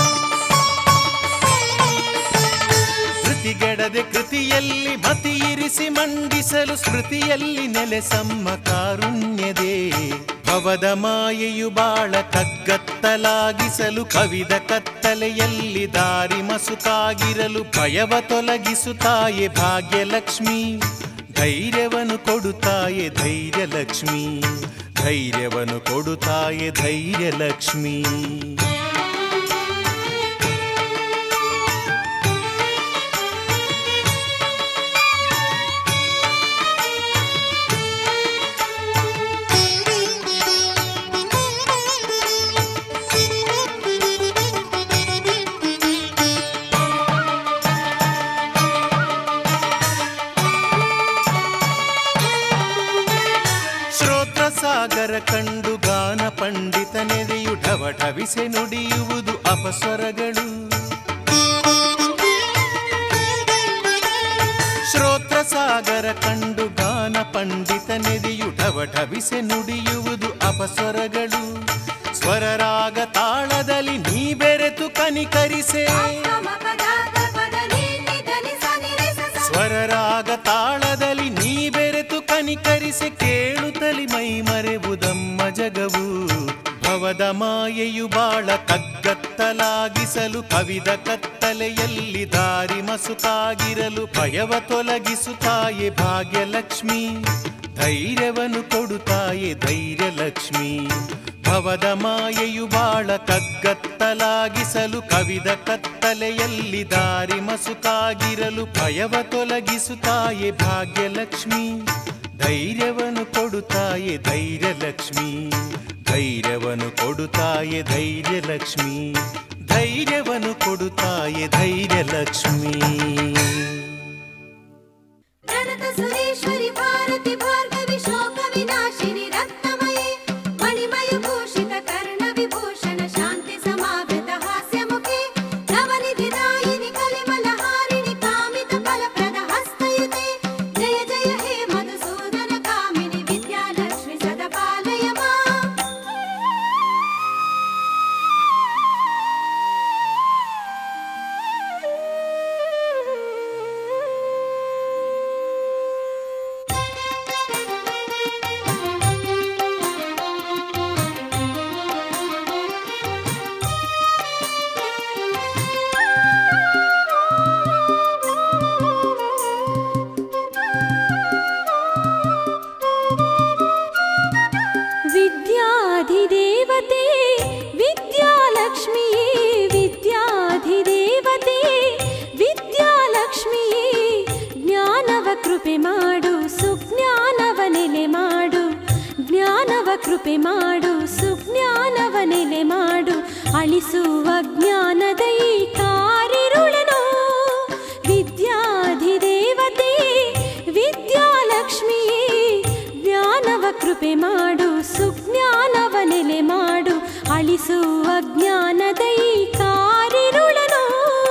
ಧೃತಿಗೆಡದೆ ಕೃತಿಯಲ್ಲಿ ಮತಿ ಇರಿಸಿ ಮಂಡಿಸಲು ಸ್ಮೃತಿಯಲ್ಲಿ ನೆಲೆಸಮ್ಮ ಕಾರುಣ್ಯದೇ ಭವದ ಮಾಯೆಯು ಬಾಳ ಕಗ್ಗತ್ತಲಾಗಿಸಲು ಕವಿದ ಕತ್ತಲೆಯಲ್ಲಿ ದಾರಿ ಮಸುಕಾಗಿರಲು ಭಯವ ತೊಲಗಿಸುತ್ತಾಯೆ ಭಾಗ್ಯಲಕ್ಷ್ಮಿ ಧೈರ್ಯವನ್ನು ಕೊಡುತ್ತಾಯೆ ಧೈರ್ಯಲಕ್ಷ್ಮಿ ಧೈರ್ಯವನ್ನು ಕೊಡುತ್ತಾಯೆ ಧೈರ್ಯಲಕ್ಷ್ಮಿ ಶ್ರೋತ್ರ ಸಾಗರ ಕಂಡು ಗಾನ ಪಂಡಿತನೆದೆಯು ಢವಢವಿಸೆ ನುಡಿಯುವುದು ಅಪಸ್ವರಗಳು ಶ್ರೋತ್ರ ಸಾಗರ ಕಂಡು ಗಾನ ಪಂಡಿತನೆದೆಯು ಢವಢವಿಸೆ ನುಡಿಯುವುದು ಅಪಸ್ವರಗಳು ಸ್ವರರಾಗ ತಾಳದಲ್ಲಿ ನೀ ಬೆರೆತು ಕನಿಕರಿಸೆ ಸ್ವರರಾಗ ತಾಳದಲ್ಲಿ ನೀ ಬೆರೆತು ಕನಿಕರಿಸಿ ಕೇಳುತ್ತಲಿ ಮೈ ಮರೆವುದಮ್ಮ ಜಗವು ಭವದ ಮಾಯೆಯು ಬಾಳ ಕಗ್ಗತ್ತಲಾಗಿಸಲು ಕವಿದ ಕತ್ತಲೆಯಲ್ಲಿ ದಾರಿ ಮಸುಕಾಗಿರಲು ಭಯವ ತೊಲಗಿಸುತ್ತಾಯೆ ಭಾಗ್ಯಲಕ್ಷ್ಮಿ ಧೈರ್ಯವನ್ನು ಕೊಡುತ್ತಾಯೆ ಧೈರ್ಯಲಕ್ಷ್ಮಿ ಭವದ ಮಾಯೆಯು ಬಾಳ ಕಗ್ಗತ್ತಲಾಗಿಸಲು ಕವಿದ ಕತ್ತಲೆಯಲ್ಲಿ ದಾರಿ ಮಸುಕಾಗಿರಲು ಭಯವ ತೊಲಗಿಸುತ್ತಾಯೆ ಭಾಗ್ಯಲಕ್ಷ್ಮಿ ಧೈರ್ಯವನ್ನು ಕೊಡುತ್ತಾಯೆ ಧೈರ್ಯಲಕ್ಷ್ಮಿ ಧೈರ್ಯವನ್ನು ಕೊಡುತ್ತಾಯೆ ಧೈರ್ಯಲಕ್ಷ್ಮಿ ಧೈರ್ಯವನ್ನು ಕೊಡುತ್ತಾಯೆ ಧೈರ್ಯಲಕ್ಷ್ಮಿ ಪ್ರಣತ ಸುರೇಶ್ವರಿ ಭಾರತಿ ಭಾರ್ಗವಿ ಶೋಕ ವಿನಾಶಿನಿ ರತ್ನಮಯೇ ಮಣಿಮಯ ಭೂಷಿತ ಕರ್ಣ ವಿಭೂಷಣ ಶಾಂತಿ ಸಮಾವೃತ ಹಾಸ್ಯ ಮುಖೆ ನವನಿಧಿ ದಾಯಿನಿ ಕಲಿಮಲ ಹಾರಿಣಿ ಕಾಮಿತ ಫಲಪ್ರದ ಹಸ್ತಯುತೆ ಜಯ ಜಯ ಹೇ ಮಧುಸೂದನ ಕಾಮಿನಿ ವಿದ್ಯಾಲಕ್ಷ್ಮಿ ಸದಾ ಪಾಲಯ ಮಾಂ. ವಿದ್ಯಾಧಿದೇವತೆ ವಿದ್ಯಾಲಕ್ಷ್ಮಿಯೇ ವಿದ್ಯಾಧಿದೇವತೆ ವಿದ್ಯಾಲಕ್ಷ್ಮಿಯೇ ಜ್ಞಾನವ ಕೃಪೆ ಮಾಡು ಸುಜ್ಞಾನವ ನೆಲೆ ಮಾಡು ಜ್ಞಾನವ ಕೃಪೆ ಮಾಡು ಸುಜ್ಞಾನವ ನೆಲೆ ಮಾಡು ಅಳಿಸುವ ಜ್ಞಾನದ ಈ ಕಾರಿರುಳನು ವಿದ್ಯಾಧಿದೇವತೆ ವಿದ್ಯಾಲಕ್ಷ್ಮಿಯೇ ಜ್ಞಾನವ ಕೃಪೆ ಮಾಡು ಸುಜ್ಞಾನವ ನೆಲೆ ಮಾಡು ಅಳಿಸುವ ಜ್ಞಾನದ ಈ ಕಾರಿರುಳನು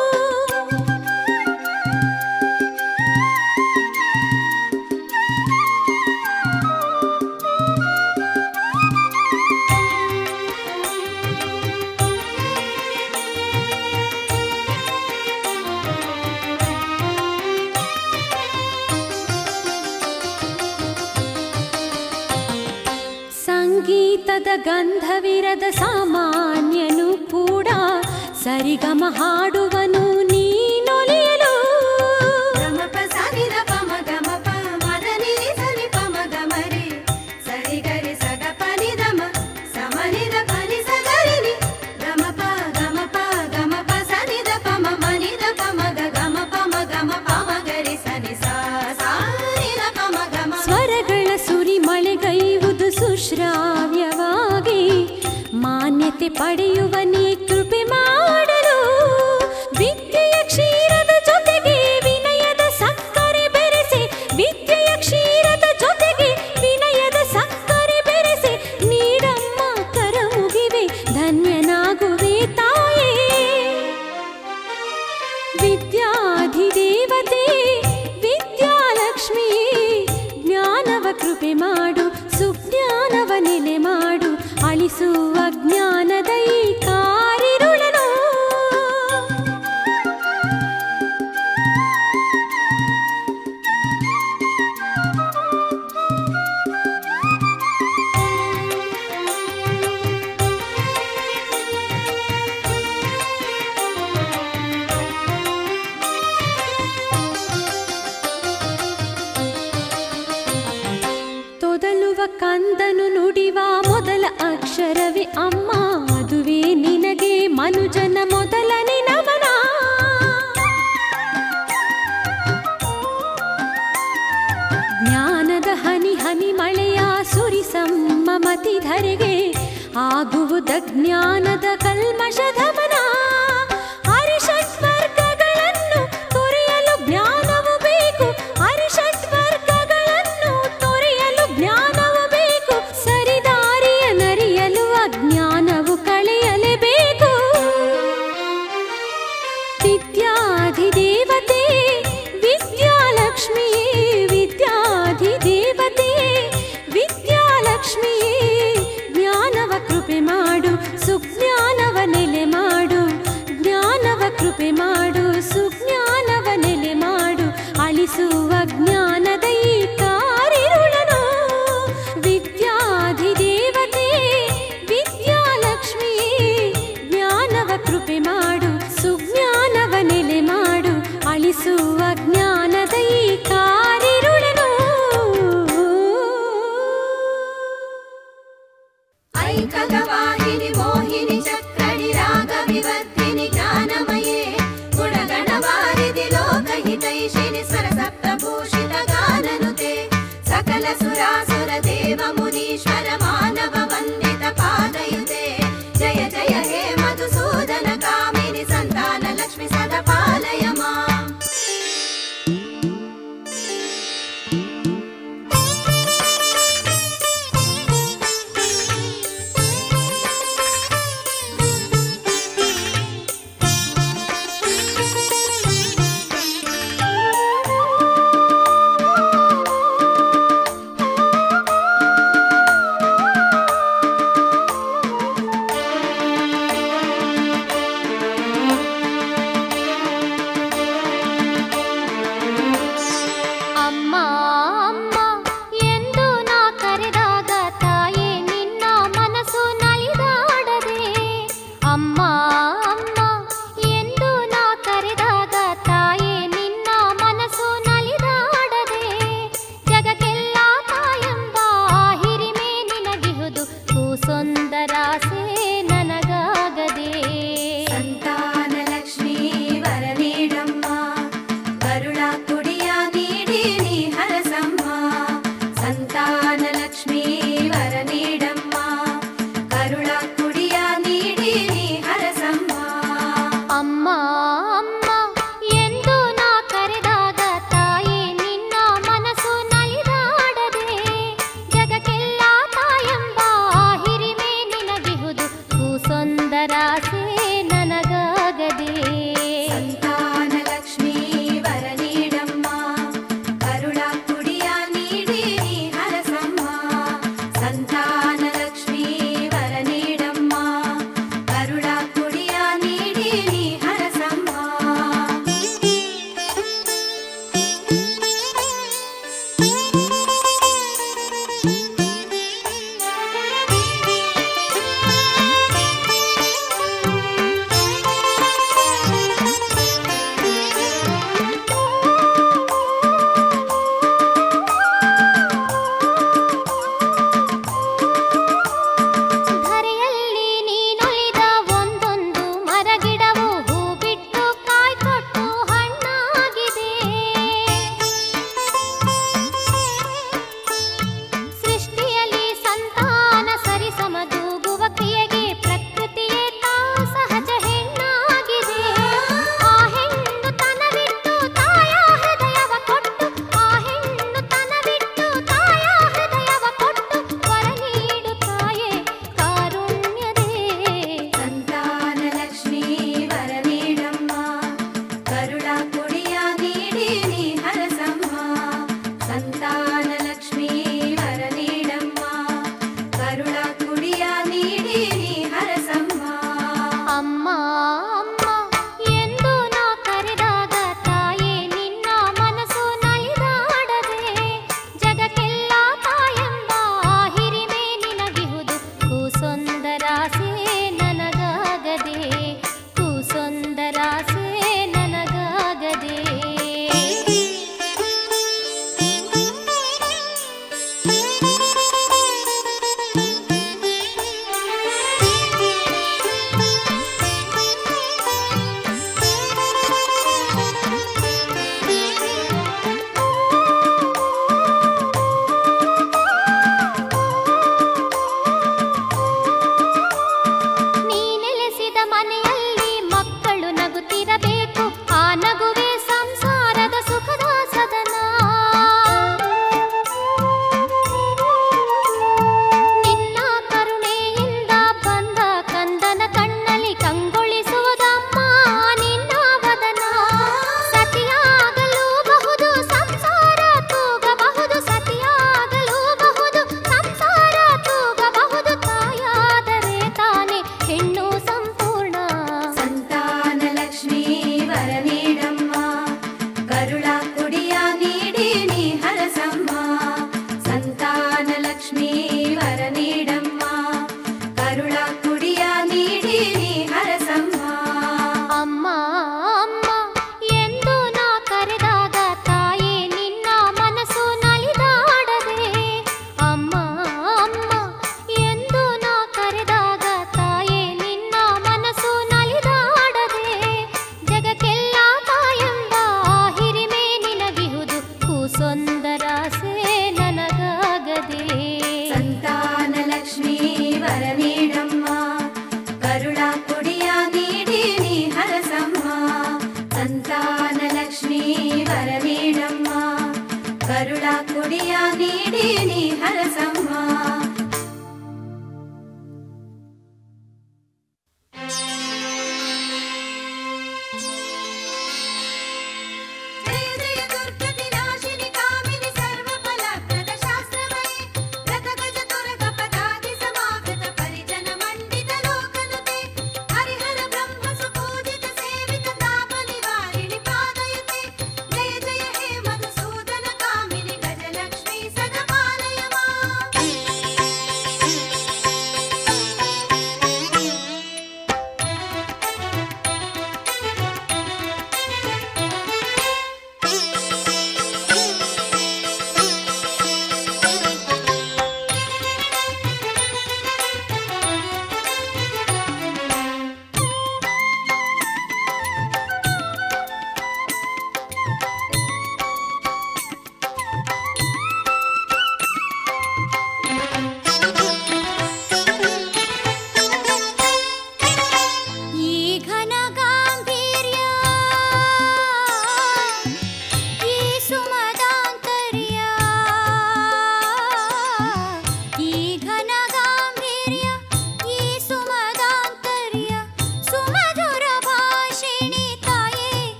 ಸಂಗೀತದ ಗಂಧವಿರದ ಸಾಮಾನ್ಯನು ಕೂಡ ಸರಿಗಮ ಹಾಡುವನು ನೀನೊಲಿಯಲು ಗಮಪ ಸನಿದ ಪಮ ಗಮಪ ಮದ ನಿರಿ ಸನಿ ಪಮ ಗಮರಿ ಸರಿ ಗರಿ ಸಗ ಪನಿ ದಮ ಸಮನಿದ ಪನಿ ಸಗರಿನಿ ಗಮಪ ಗಮಪ ಗಮಪ ಸನಿದ ಪಮ ಮನಿದ ಪಮ ಗ ಗಮ ಪಮ ಗಮ ಪಮ ಗರಿ ಸನಿ ಸಾ ಸಾನಿದ ಪಮ ಗಮ ಸ್ವರಗಳ ಸುರಿ ಮಳೆಗೈವುದು ಸುಶ್ರಾವ್ಯವಾಗಿ ಮಾನ್ಯತೆ ಪಡೆಯುವ ನೀ ಕೃಪೆ ಮಾಡಲು ವಿದ್ಯೆಯ ಕ್ಷೀರದ ಜೊತೆಗೆ ವಿನಯದ ಸಕ್ಕರೆ ಬೆರೆಸಿ ವಿದ್ಯೆಯ ಕ್ಷೀರದ ಜೊತೆಗೆ ವಿನಯದ ಸಕ್ಕರೆ ಬೆರೆಸಿ ನೀಡಮ್ಮ ಕರ ಮುಗಿವೆ ಧನ್ಯನಾಗುವೆ ತಾಯೇ ವಿದ್ಯಾಧಿದೇವತೆ ವಿದ್ಯಾಲಕ್ಷ್ಮಿಯೇ ಜ್ಞಾನವ ಕೃಪೆ ಮಾಡು ಸುಜ್ಞಾನವ ನೆಲೆ ಮಾಡು ಅಳಿಸುವ ಜ್ಞಾನದ ಈ ಕಾರಿರುಳನು ತೊದಲುವ ಕಂದನು ನುಡಿವ ಮೊದಲ ಅಕ್ಷರವೇ ಅಮ್ಮ ಅದುವೇ ನಿನಗೆ ಮನುಜನ ಮೊದಲನೇ ನಮನ ಜ್ಞಾನದ ಹನಿ ಹನಿ ಮಳೆಯ ಸುರಿಸಮ್ಮ ಮತಿ ಧರೆಗೆ ಆಗುವುದ ಜ್ಞಾನದ ಕಲ್ಮಶ ಧಮನ ಹರಿಷಟ್ವರ್ಗಗಳನ್ನು ತೊರೆಯಲು ಜ್ಞಾನವು ಬೇಕು ಹರಿಷಟ್ವರ್ಗಗಳನ್ನು ತೊರೆಯಲು ಜ್ಞಾನವು ಬೇಕು ಸರಿದಾರಿಯ ನರಿಯಲು ಅಜ್ಞಾನವು ಕಳೆಯಲೇಬೇಕು ವಿದ್ಯಾಧಿದೇವತೆ ವಿದ್ಯಾಲಕ್ಷ್ಮಿಯೇ ವಿದ್ಯಾಧಿದೇವತೆ ವಿದ್ಯಾಲಕ್ಷ್ಮಿಯೇ ಜ್ಞಾನವ ಕೃಪೆ ಮಾಡು ಸುಜ್ಞಾನವ ನೆಲೆ ಮಾಡು ಜ್ಞಾನವ ಕೃಪೆ ಮಾಡು ಸುಜ್ಞಾನವ ನೆಲೆ ಮಾಡು ಅಳಿಸುವ ಜ್ಞಾನದ ಈ ಕಾರಿರುಳನು ವಿದ್ಯಾಧಿದೇವತೆ ವಿದ್ಯಾಲಕ್ಷ್ಮಿಯೇ ಜ್ಞಾನವ ಕೃಪೆ ಮಾಡು ಸುಜ್ಞಾನವ ನೆಲೆ ಮಾಡು ಅಳಿಸುವ ಜ್ಞಾನದ ಈ ಕಾರಿರುಳನು ಐಕಗವಾಹಿನಿ ಮೋಹಿನಿ ಚಕ್ರಣಿ ರಾಗ ವಿವರ್ಧಿನಿ ಜ್ಞಾನಮಯೇ ಗುಣಗಣವಾರಿಧಿ ಲೋಕಹಿತೈಷಿಣಿ ಸ್ವರಸಪ್ತಭೂಷಿತ ಗಾನನುತೆ ಸಕಲ ಸುರಾಸುರ ದೇವ ಮುನೀಶ್ವರ ಮಾನವ ವಂದಿತ ಪಾದಯುತೆ ಜಯ ಜಯ ಹೇ ಮಧುಸೂದನ ಕಾಮಿನಿ ಸಂತಾನ ಲಕ್ಷ್ಮಿ ಸದಾ ಪಾಲಯ ಮಾಂ ಸೊಂದರಾಸೆ ನನಗಾಗದೆ ಸಂತಾನ ಲಕ್ಷ್ಮೀ ವರ ನೀಡಮ್ಮ ಕರುಳ ಕುಡಿಯ ನೀಡಿ ನೀ ಹರಸಮ್ಮ ಸಂತಾನ ಲಕ್ಷ್ಮೀ ವರ ನೀಡಮ್ಮ ಕರುಳ ಕುಡಿಯ ನೀಡಿ ನೀ ಹರಸಮ್ಮ ಅಮ್ಮ ಅಮ್ಮ ಎಂದು ನಾ ಕರೆದಾಗ ತಾಯಿ ನಿನ್ನ ಮನಸ್ಸು ನಲಿದಾಡದೆ ಜಗಕ್ಕೆಲ್ಲ ತಾಯಂಬ ಹಿರಿಮೆ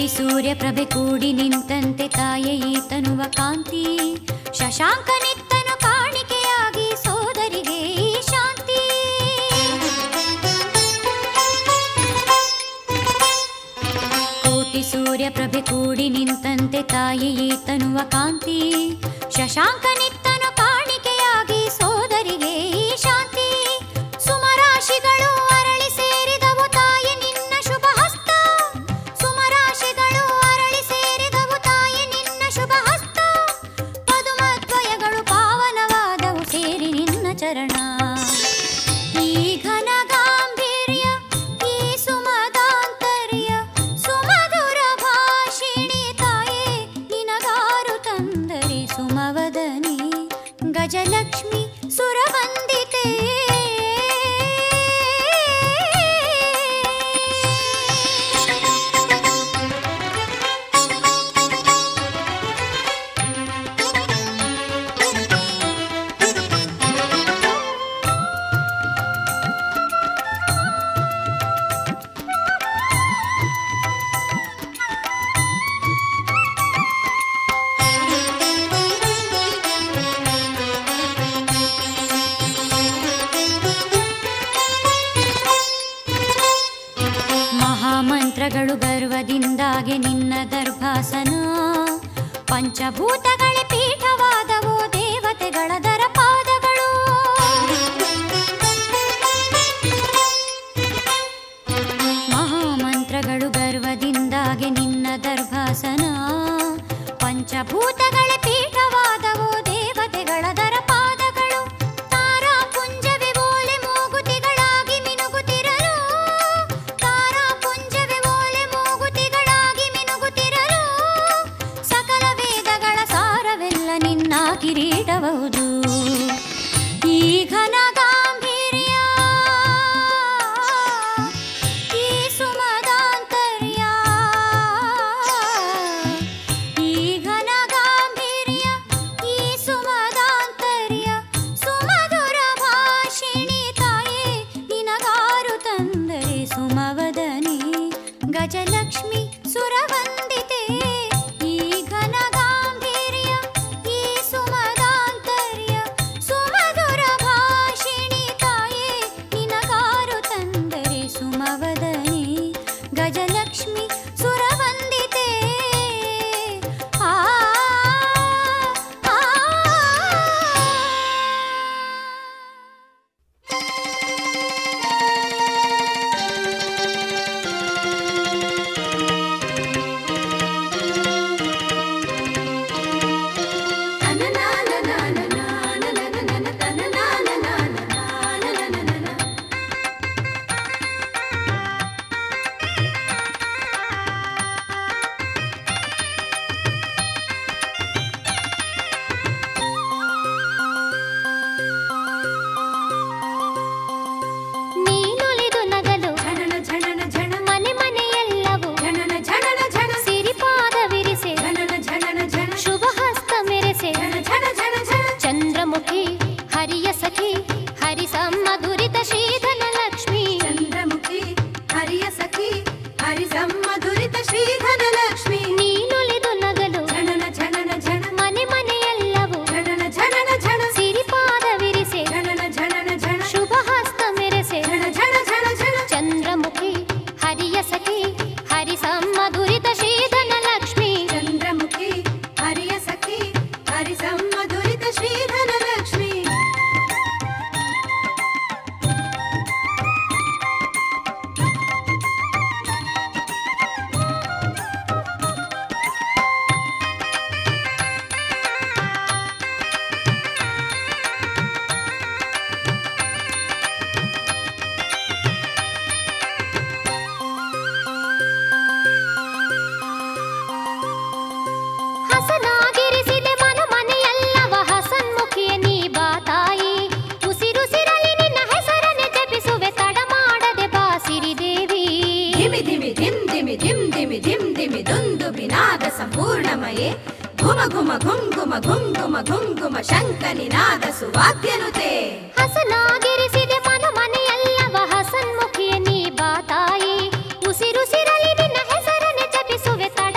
ಸೂರ್ಯಪ್ರಭೆ ಕೂಡಿ ನಿಂತಂತೆ ತಾಯೇ ಈ ತನುವ ಕಾಂತಿ ಶಶಾಂಕನಿತ್ತನು ಕಾಣಿಕೆಯಾಗಿ ಸೋದರಿಗೆ ಈ ಶಾಂತಿ ಕೋಟಿ ಸೂರ್ಯಪ್ರಭೆ ಕೂಡಿ ನಿಂತಂತೆ ತಾಯಿ ಈ ತನುವ ಕಾಂತಿ ಶಶಾಂಕನಿತ್ತನು ಕಾಣಿಕೆಯಾಗಿ ಸೋದರಿಗೆ ಈ ಶಾಂತಿ ಸುಮರಾಶಿಗಳು ಅರಳಿ ಸೇರಿದವು ತಾಯಿ ನಿನ್ನ ಶುಭ ಹಸ್ತ ಸುಮರಾಶಿಗಳು ಅರಳಿ ಸೇರಿದವು ತಾಯಿ ನಿನ್ನ ಶುಭ ಹಸ್ತ ಪದುಮದ್ವಯಗಳು ಪಾವನವಾದವು ಸೇರಿ ನಿನ್ನ ಚರಣ ಈ ಘನ ಗಾಂಭೀರ್ಯ ಈ ಸುಮದಾಂತರ್ಯ ಸುಮಧುರ ಭಾಷಿಣಿ ತಾಯೇ ನಿನಗಾರು ತಂದರೆ ಸುಮವದನೆ ಗಜಲಕ್ಷ್ಮಿ ಸುರವಂದಿತೆ ಮಹಾಮಂತ್ರಗಳು ಗರ್ವದಿಂದಾಗೆ ನಿನ್ನ ದರ್ಭಾಸನ ಪಂಚಭೂತಗಳೇ ಪೀಠವಾದವು ದೇವತೆಗಳ ದರ ಪಾದಗಳು ಮಹಾಮಂತ್ರಗಳು ಗರ್ವದಿಂದಾಗೆ ನಿನ್ನ ದರ್ಭಾಸನ ಪಂಚಭೂತಗಳೇ ಪೀಠವಾದವು ದೇವತೆಗಳ ದರ ಪಾದಗಳು ತಾರಾ ಪುಂಜವೆ ಓಲೆ ಮೂಗುತಿಗಳಾಗಿ ಮಿನುಗುತ್ತಿರಲು ತಾರಾ ಪುಂಜವೆ ಓಲೆ ಮೂಗುತಿಗಳಾಗಿ ಮಿನುಗುತ್ತಿರಲು ಸಕಲ ವೇದಗಳ ಸಾರವೆಲ್ಲ ನಿನ್ನ ಕಿರೀಟಬಹುದು ಈ ಘನ ಗಾಂಭೀರ್ಯ ಈ ಸುಮದಾಂತರ್ಯ ಈ ಘನ ಗಾಂಭೀರ್ಯ ಈ ಸುಮದಾಂತರ್ಯ ಸುಮಧುರ ಭಾಷಿಣಿ ತಾಯೇ ನಿನಗಾರು ತಂದರೆ ಸುಮವದನೆ ಗಜಲಕ್ಷ್ಮಿ ಸುರವಂದಿತೆ ಈ ಘನ ಗಾಂಭೀರ್ಯ ಈ ಸುಮದಾಂತರ್ಯ ಸುಮಧುರ ಭಾಷಿಣಿ ತಾಯೇ ನಿನಗಾರು ತಂದರೆ ಸುಮವದನೆ ಗಜಲಕ್ಷ್ಮಿ ಸುರವಂದಿತೆ ಆ ಆ, ನೀನುಲಿದು ನಗಲು ಝಣನ ಝಣನ ಝಣ ಮನೆ ಮನೆಯೆಲ್ಲವೂ ಝಣನ ಝಣನ ಝಣ ಸಿರಿಪಾದವಿರಿಸೆ ಝಣನ ಝಣನ ಝಣ ಶುಭ ಹಸ್ತ ಮೆರೆಸೆ ಝಣ ಝಣ ಝಣ ಝಣ ಚಂದ್ರಮುಖಿ ಹರಿಯ ಸಖಿ ಹರಿಸಮ್ಮ ದುರಿತ ಶ್ರೀಧನ ಲಕ್ಷ್ಮಿ ಚಂದ್ರಮುಖಿ ಹರಿಯ ಸಖಿ ಹರಿಸಮ್ಮ ದುರಿತ ಶ್ರೀಧನ ಲಕ್ಷ್ಮಿ ನೀನುಲಿದು ನಗಲು ಝಣನ ಝಣನ ಝಣ ಮನೆ ಮನೆಯೆಲ್ಲವೂ ಝಣನ ಝಣನ ಝಣ ಸಿರಿಪಾದವಿರಿಸೆ ಝಣನ ಝಣನ ಝಣ ಶುಭ ಹಸ್ತ ಮೆರೆಸೆ ಝಣ ಝಣ ಝಣ ಝಣ ಚಂದ್ರಮುಖಿ ಹರಿಯ ಸಖಿ ಹರಿಸಮ್ಮ ದುರಿತ ಶ್ರೀಧನ ಲಕ್ಷ್ಮಿ ಚಂದ್ರಮುಖಿ ಹರಿಯ ಸಖಿ ಹರಿಸಮ್ಮ ದುರಿತ ಶ್ರೀಧನ ಲಕ್ಷ್ಮಿ ಹಸನಾಗಿರಿಸಿದೆ ಮನ ಮನೆಯಲ್ಲವ ಹಸನ್ಮುಖಿಯ ನೀ ಬಾ ತಾಯಿ ಉಸಿರುಸಿರಲಿ ನಿನ್ನ ಹೆಸರನೆ ಜಪಿಸುವೆ ತಡ ಮಾಡದೆ ಬಾ ಸಿರಿದೇವಿ ಧಿಮಿ ಧಿಮಿ ಧಿಮ್ ಧಿಮಿ ಧಿಮ್ ಧಿಮಿ ಧಿಮ್ ಧಿಮಿ ದುಂದು ಬಿನಾದ ಸಂಪೂರ್ಣಮಯೇ ಘುಮ ಘುಮ ಘುಮ್ ಘುಮ ಘುಮ್ ಘುಮ ಘುಮ್ ಘುಮ ಶಂಕ ನಿನಾದ ಸುವಾದ್ಯನುತೆ ಹಸನಾಗಿರಿಸಿದೆ ಮನ ಮನೆಯಲ್ಲವ ಹಸನ್ಮುಖಿಯ ನೀ ಬಾ ತಾಯಿ ಉಸಿರುಸಿರಲಿ ನಿನ್ನ ಹೆಸರನೆ ಜಪಿಸುವೆ ತಡ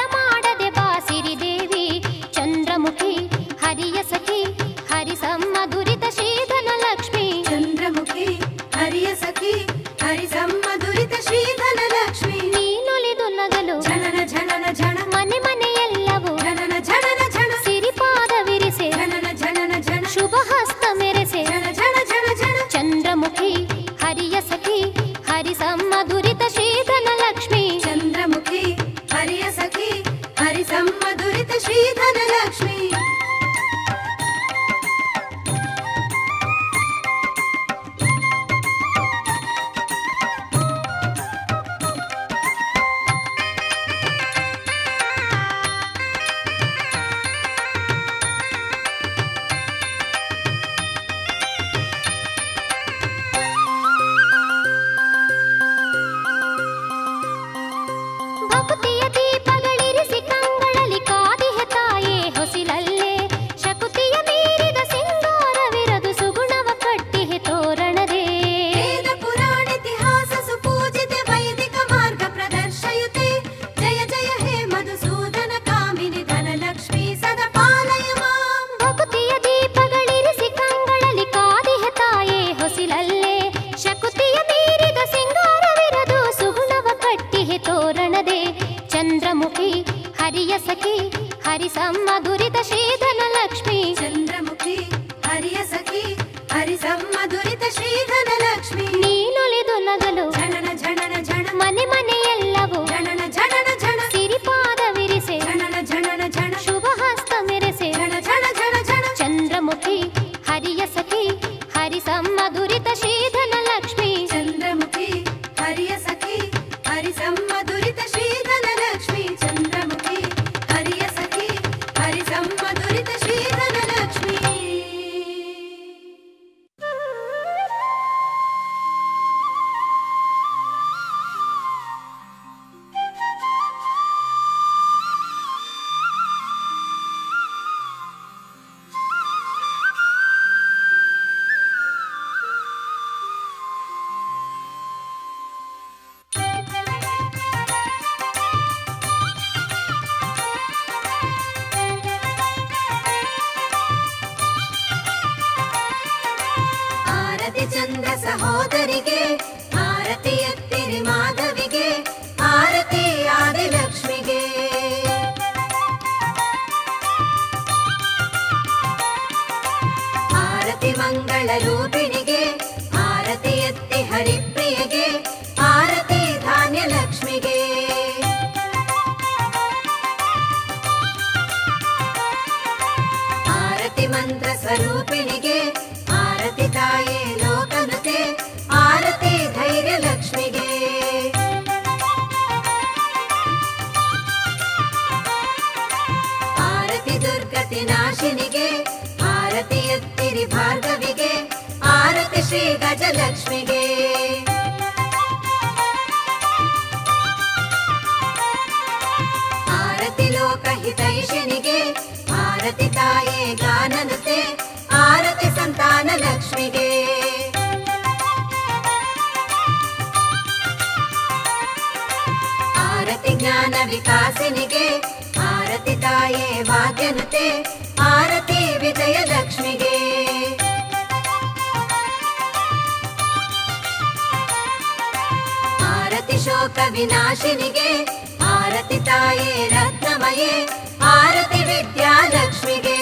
ತೋರಣದೆ ಚಂದ್ರಮುಖಿ ಹರಿಯ ಸಖಿ ಹರಿಸಮ್ಮ ದುರಿತ ಶ್ರೀಧನ ಲಕ್ಷ್ಮಿ ಚಂದ್ರಮುಖಿ ಹರಿಯ ಸಖಿ ಹರಿಸಮ್ಮ ದುರಿತ ಶ್ರೀಧನ ಲಕ್ಷ್ಮಿ ನೀನುಲಿದು ನಗಲು ಝಣನ ಝಣನ ಝಣ ಮನೆ ಮನೆಯೆಲ್ಲವೂ ಝಣನ ಝಣನ ಝಣ ಸಿರಿಪಾದ ವಿರಿಸೆ ಝಣನ ಝಣನ ಝಣ ಶುಭ ಹಸ್ತ ಮೆರೆಸೆ ಝಣ ಝಣ ಝಣ ಝಣ ಚಂದ್ರಮುಖಿ ಹರಿಯ ಸಖಿ ಹರಿಸಮ್ಮ ದುರಿತ ಶ್ರೀಧನ ಲಕ್ಷ್ಮಿ ಚಂದ್ರಮುಖಿ ಹರಿಯ ಸಖಿ ಹರಿಸಮ್ಮ ದುರಿತ ಶ್ರೀಧನ ಲಕ್ಷ್ಮಿ ಚಂದ್ರಮುಖಿ ಹರಿಯ ಸಖಿ ಹರಿಸಮ್ಮ ದುರಿತ ಶ್ರೀಧನ ಲಕ್ಷ್ಮಿ ಆರತಿ ಚಂದ್ರ ಸಹೋದರಿಗೆ ಆರತಿ ಎತ್ತಿರಿ ಮಾಧವಿಗೆ ಆರತಿ ಆದಿ ಲಕ್ಷ್ಮಿಗೆ ಆರತಿ ಮಂಗಳ ರೂಪಿಣಿಗೆ ಆರತಿ ಎತ್ತಿ ಹರಿಪ್ರಿಯಗೆ ಆರತಿ ಧಾನ್ಯ ಲಕ್ಷ್ಮಿಗೆ ಆರತಿ ಮಂತ್ರ ಸ್ವರೂಪಿಣಿಗೆ ಆರತಿ ತಾಯೇ ಲೋಕನುತೆ ಆರತಿ ಧೈರ್ಯ ಲಕ್ಷ್ಮಿಗೆ ಆರತಿ ದುರ್ಗತಿ ನಾಶಿನಿಗೆ ಆರತಿ ಎತ್ತಿರಿ ಭಾರ್ಗವಿಗೆ ಆರತಿ ಶ್ರೀ ಗಜಲಕ್ಷ್ಮಿಗೆ ಆರತಿ ಲೋಕಹಿತೈಷಿನಿಗೆ ಆರತಿ ತಾಯೇ ಗಾನನುತೆ ಆರತಿ ಸಂತಾನ ಲಕ್ಷ್ಮಿಗೆ ಆರತಿ ಜ್ಞಾನ ವಿಕಾಸಿನಿಗೆ ಆರತಿ ತಾಯೇ ವಾದ್ಯನುತೆ ಆರತಿ ವಿಜಯ ಲಕ್ಷ್ಮಿಗೆ ಆರತಿ ಶೋಕ ವಿನಾಶಿನಿಗೆ ಆರತಿ ತಾಯೇ ರತ್ನಮಯೇ ಆರತಿ ವಿದ್ಯಾಲಕ್ಷ್ಮಿಗೆ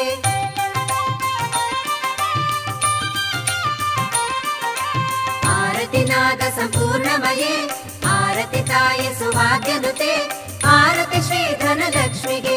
ಆರತಿ ನಾಗ ಸಂಪೂರ್ಣಮಯೇ ಆರತಿ ತಾಯೇ ಸುವಾದ್ಯನುತೆ ಆರತಿ ಶ್ರೀ ಧನಲಕ್ಷ್ಮಿಗೆ